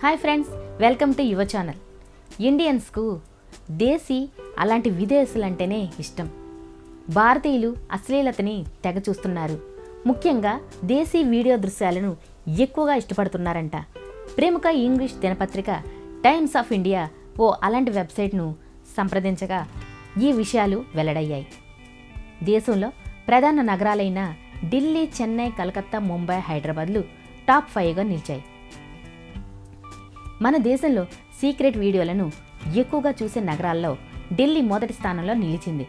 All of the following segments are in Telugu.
hi friends welcome to Yuva channel ఇండియన్స్కు దేశీ అలాంటి విదేశీలంటేనే ఇష్టం భారతీయులు అశ్లీలతని తెగ చూస్తున్నారు ముఖ్యంగా దేశీ వీడియో దృశ్యాలను ఎక్కువగా ఇష్టపడుతున్నారంట ప్రముఖ ఇంగ్లీష్ దినపత్రిక టైమ్స్ ఆఫ్ ఇండియా ఓ అలాంటి వెబ్సైట్ను సంప్రదించగా ఈ విషయాలు వెల్లడయ్యాయి దేశంలో ప్రధాన నగరాలైన ఢిల్లీ చెన్నై కలకత్తా ముంబై హైదరాబాద్లు టాప్ ఫైవ్గా నిలిచాయి మన దేశంలో సీక్రెట్ వీడియోలను ఎక్కువగా చూసే నగరాల్లో ఢిల్లీ మొదటి స్థానంలో నిలిచింది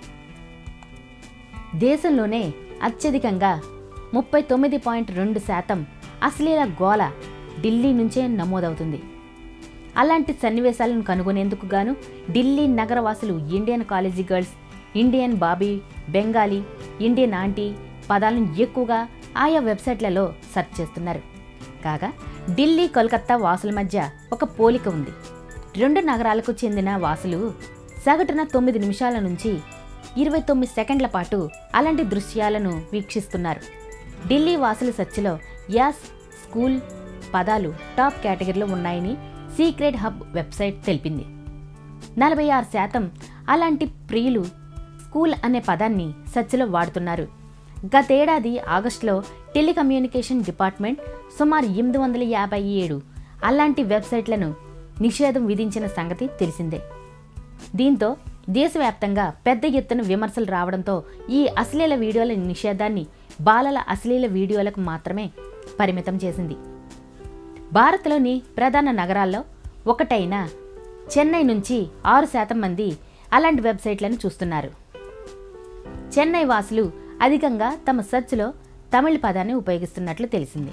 దేశంలోనే అత్యధికంగా ముప్పై తొమ్మిది పాయింట్ రెండు శాతం అశ్లీల గోల ఢిల్లీ నుంచే నమోదవుతుంది అలాంటి సన్నివేశాలను కనుగొనేందుకు గాను ఢిల్లీ నగరవాసులు ఇండియన్ కాలేజీ గర్ల్స్ ఇండియన్ బాబీ బెంగాలీ ఇండియన్ ఆంటీ పదాలను ఎక్కువగా ఆయా వెబ్సైట్లలో సెర్చ్ చేస్తున్నారు కాగా ఢిల్లీ కోల్కత్తా వాసుల మధ్య ఒక పోలిక ఉంది రెండు నగరాలకు చెందిన వాసులు సగటున తొమ్మిది నిమిషాల నుంచి ఇరవై తొమ్మిది సెకండ్ల పాటు అలాంటి దృశ్యాలను వీక్షిస్తున్నారు ఢిల్లీ వాసుల సర్చ్లో యాస్ స్కూల్ పదాలు టాప్ కేటగిరీలో ఉన్నాయని సీక్రెట్ హబ్ వెబ్సైట్ తెలిపింది నలభై ఆరు శాతం అలాంటి ప్రియులు స్కూల్ అనే పదాన్ని సర్చ్లో వాడుతున్నారు గతేడాది ఆగస్టులో టెలికమ్యూనికేషన్ డిపార్ట్మెంట్ సుమారు ఎనిమిది వందల యాభై ఏడు అలాంటి వెబ్సైట్లను నిషేధం విధించిన సంగతి తెలిసిందే దీంతో దేశవ్యాప్తంగా పెద్ద ఎత్తున విమర్శలు రావడంతో ఈ అశ్లీల వీడియోల నిషేధాన్ని బాలల అశ్లీల వీడియోలకు మాత్రమే పరిమితం చేసింది భారత్లోని ప్రధాన నగరాల్లో ఒకటైన చెన్నై నుంచి ఆరు శాతం మంది అలాంటి వెబ్సైట్లను చూస్తున్నారు చెన్నై వాసులు అధికంగా తమ సెర్చ్లో తమిళ పదాన్ని ఉపయోగిస్తున్నట్లు తెలిసింది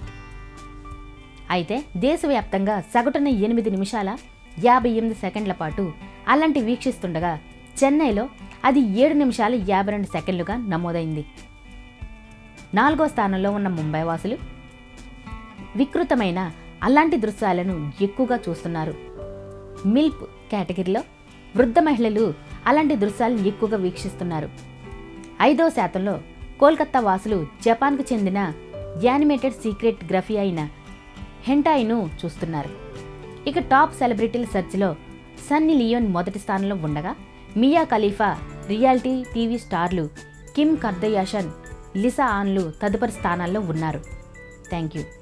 అయితే దేశవ్యాప్తంగా సగటున ఎనిమిది నిమిషాల యాభై ఎనిమిది సెకండ్ల పాటు అలాంటి వీక్షిస్తుండగా చెన్నైలో అది ఏడు నిమిషాల యాభై రెండు సెకండ్లుగా నమోదైంది నాలుగో స్థానంలో ఉన్న ముంబై వాసులు వికృతమైన అలాంటి దృశ్యాలను ఎక్కువగా చూస్తున్నారు మిల్ప్ కేటగిరీలో వృద్ధ మహిళలు అలాంటి దృశ్యాలను ఎక్కువగా వీక్షిస్తున్నారు ఐదో శాతంలో కోల్కత్తా వాసులు జపాన్కు చెందిన యానిమేటెడ్ సీక్రెట్ గ్రఫీ అయిన హెంటాయిను చూస్తున్నారు ఇక టాప్ సెలబ్రిటీల సెర్చ్లో సన్నీ లియోన్ మొదటి స్థానంలో ఉండగా మియా ఖలీఫా రియాలిటీ టీవీ స్టార్లు కిమ్ కర్దయాషన్ లిసా ఆన్లు తదుపరి స్థానాల్లో ఉన్నారు థ్యాంక్ యూ